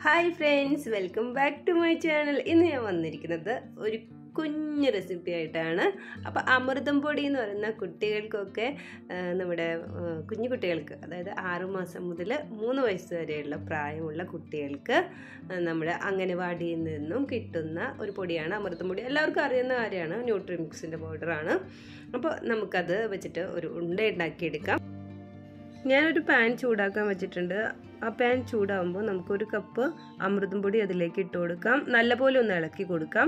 hi friends welcome back to my channel ഇന്ന് ഞാൻ വന്നിരിക്കുന്നത് ഒരു കുഞ്ഞു റെസിപ്പി ആയിട്ടാണ് അപ്പോൾ അമൃതം പൊടി എന്ന് പറയുന്ന കുട്ടികൾക്കൊക്കെ ആ, നമ്മുടെ ആ, കുഞ്ഞു കുട്ടികൾക്ക് അതായത് ആറുമാസം മുതൽ മൂന്ന് വയസ്സ് വരെയുള്ള പ്രായമുള്ള കുട്ടികൾക്ക് ആ, നമ്മുടെ അംഗനവാടിയിൽ നിന്നും കിട്ടുന്ന ഒരു പൊടിയാണ് അമൃതം പൊടി എല്ലാവർക്കും അറിയുന്ന കാര്യമാണ് ന്യൂട്രിമിക്സിൻ്റെ പൗഡറാണ് അപ്പോൾ നമുക്കത് വെച്ചിട്ട് ഒരു ഉണ്ട ഉണ്ടാക്കിയെടുക്കാം ഞാനൊരു പാൻ ചൂടാക്കാൻ വെച്ചിട്ടുണ്ട് ആ പാൻ ചൂടാകുമ്പോൾ നമുക്കൊരു കപ്പ് അമൃതം പൊടി അതിലേക്ക് ഇട്ട് കൊടുക്കാം നല്ലപോലെ ഒന്ന് ഇളക്കി കൊടുക്കാം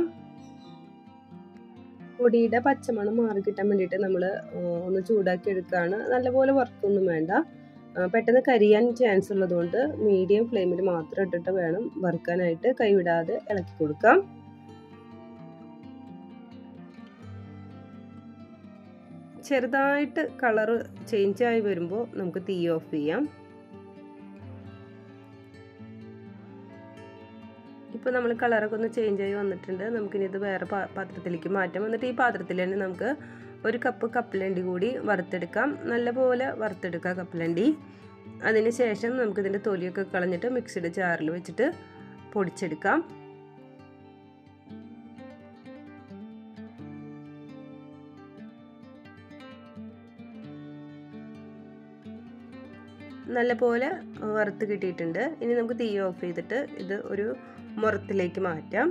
പൊടിയുടെ പച്ചമണം മാറി കിട്ടാൻ വേണ്ടിയിട്ട് നമ്മൾ ഒന്ന് ചൂടാക്കി എടുക്കുകയാണ് നല്ലപോലെ വറുക്കൊന്നും വേണ്ട ആ, പെട്ടെന്ന് കരിയാൻ ചാൻസ് ഉള്ളതുകൊണ്ട് മീഡിയം ഫ്ലെയിമിൽ മാത്രം ഇട്ടിട്ട് വേണം വറുക്കാനായിട്ട് കൈവിടാതെ ഇളക്കി കൊടുക്കാം ചെറുതായിട്ട് കളറ് ചേഞ്ച് ആയി വരുമ്പോൾ നമുക്ക് തീ ഓഫ് ചെയ്യാം ഇപ്പോൾ നമ്മൾ കളറൊക്കെ ഒന്ന് ചേഞ്ച് ആയി വന്നിട്ടുണ്ട് നമുക്കിനി ഇത് വേറെ പാത്രത്തിലേക്ക് മാറ്റാം എന്നിട്ട് ഈ പാത്രത്തിൽ തന്നെ നമുക്ക് ഒരു കപ്പ് കപ്പലണ്ടി കൂടി വറുത്തെടുക്കാം നല്ലപോലെ വറുത്തെടുക്കാം കപ്പലണ്ടി അതിന് ശേഷം നമുക്കിതിൻ്റെ തൊലിയൊക്കെ കളഞ്ഞിട്ട് മിക്സിയുടെ ജാറിൽ വെച്ചിട്ട് പൊടിച്ചെടുക്കാം നല്ലപോലെ വറുത്ത് കിട്ടിയിട്ടുണ്ട് ഇനി നമുക്ക് തീ ഓഫ് ചെയ്തിട്ട് ഇത് ഒരു മുറത്തിലേക്ക് മാറ്റാം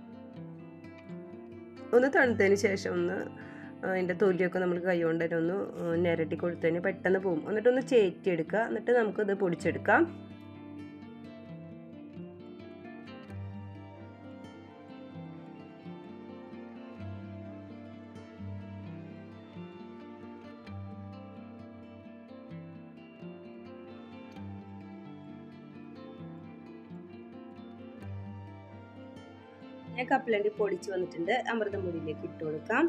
ഒന്ന് തണുത്തതിന് ശേഷം ഒന്ന് അതിൻ്റെ തൊലിയൊക്കെ നമ്മൾ കൈ കൊണ്ട് തന്നെ ഒന്ന് നിരട്ടി കൊടുത്തതിന് പെട്ടെന്ന് പോകും എന്നിട്ടൊന്ന് ചേറ്റിയെടുക്കുക എന്നിട്ട് നമുക്കിത് പൊടിച്ചെടുക്കാം ഞാൻ കപ്പലണ്ടി പൊടിച്ച് വന്നിട്ടുണ്ട് അമൃതം പൊടിയിലേക്ക് ഇട്ട് കൊടുക്കാം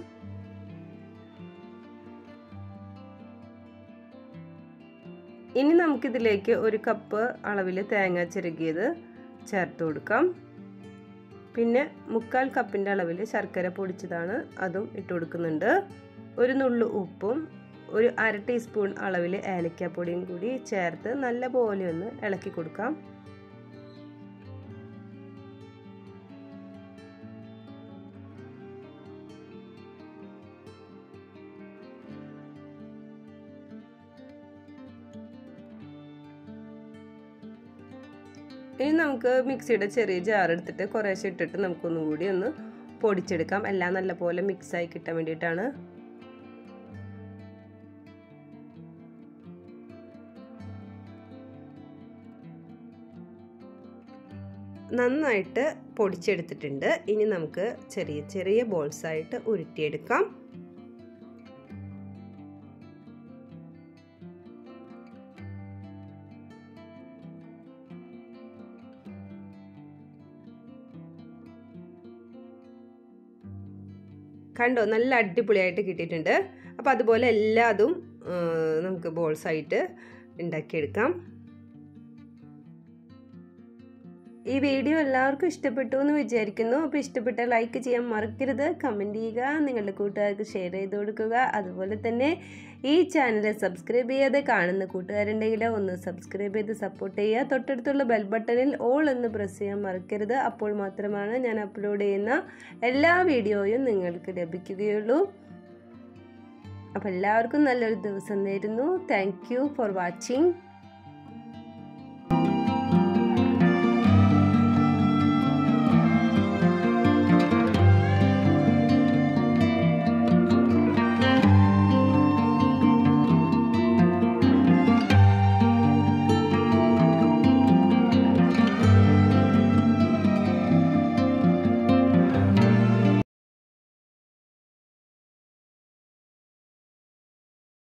ഇനി നമുക്കിതിലേക്ക് ഒരു കപ്പ് അളവിൽ തേങ്ങ ചിരകിയത് ചേർത്ത് കൊടുക്കാം പിന്നെ മുക്കാൽ കപ്പിൻ്റെ അളവിൽ ശർക്കര പൊടിച്ചതാണ് അതും ഇട്ട് കൊടുക്കുന്നുണ്ട് ഒരു നുള്ളു ഉപ്പും ഒരു അര ടീസ്പൂൺ അളവിൽ ഏലക്കാപ്പൊടിയും കൂടി ചേർത്ത് നല്ല പോലെ ഒന്ന് ഇളക്കി കൊടുക്കാം ഇനി നമുക്ക് മിക്സിയുടെ ചെറിയ ജാർ എടുത്തിട്ട് കുറേശ്ശെ ഇട്ടിട്ട് നമുക്കൊന്നും കൂടി ഒന്ന് പൊടിച്ചെടുക്കാം എല്ലാം നല്ലപോലെ മിക്സായി കിട്ടാൻ വേണ്ടിയിട്ടാണ് നന്നായിട്ട് പൊടിച്ചെടുത്തിട്ടുണ്ട് ഇനി നമുക്ക് ചെറിയ ചെറിയ ബോൾസായിട്ട് ഉരുട്ടിയെടുക്കാം കണ്ടോ നല്ല അടിപൊളിയായിട്ട് കിട്ടിയിട്ടുണ്ട് അപ്പോൾ അതുപോലെ എല്ലാതും നമുക്ക് ബോൾസായിട്ട് ഉണ്ടാക്കിയെടുക്കാം ഈ വീഡിയോ എല്ലാവർക്കും ഇഷ്ടപ്പെട്ടു എന്ന് വിചാരിക്കുന്നു അപ്പോൾ ഇഷ്ടപ്പെട്ട ലൈക്ക് ചെയ്യാൻ മറക്കരുത് കമൻറ്റ് ചെയ്യുക നിങ്ങളുടെ കൂട്ടുകാർക്ക് ഷെയർ ചെയ്ത് കൊടുക്കുക അതുപോലെ തന്നെ ഈ ചാനൽ സബ്സ്ക്രൈബ് ചെയ്യാതെ കാണുന്ന കൂട്ടുകാരുണ്ടെങ്കിൽ ഒന്ന് സബ്സ്ക്രൈബ് ചെയ്ത് സപ്പോർട്ട് ചെയ്യുക തൊട്ടടുത്തുള്ള ബെൽ ബട്ടണിൽ ഓൾ എന്ന് പ്രസ് ചെയ്യാൻ മറക്കരുത് അപ്പോൾ മാത്രമാണ് ഞാൻ അപ്ലോഡ് ചെയ്യുന്ന എല്ലാ വീഡിയോയും നിങ്ങൾക്ക് ലഭിക്കുകയുള്ളൂ അപ്പോൾ എല്ലാവർക്കും നല്ലൊരു ദിവസം നേരുന്നു താങ്ക് യു ഫോർ വാച്ചിങ്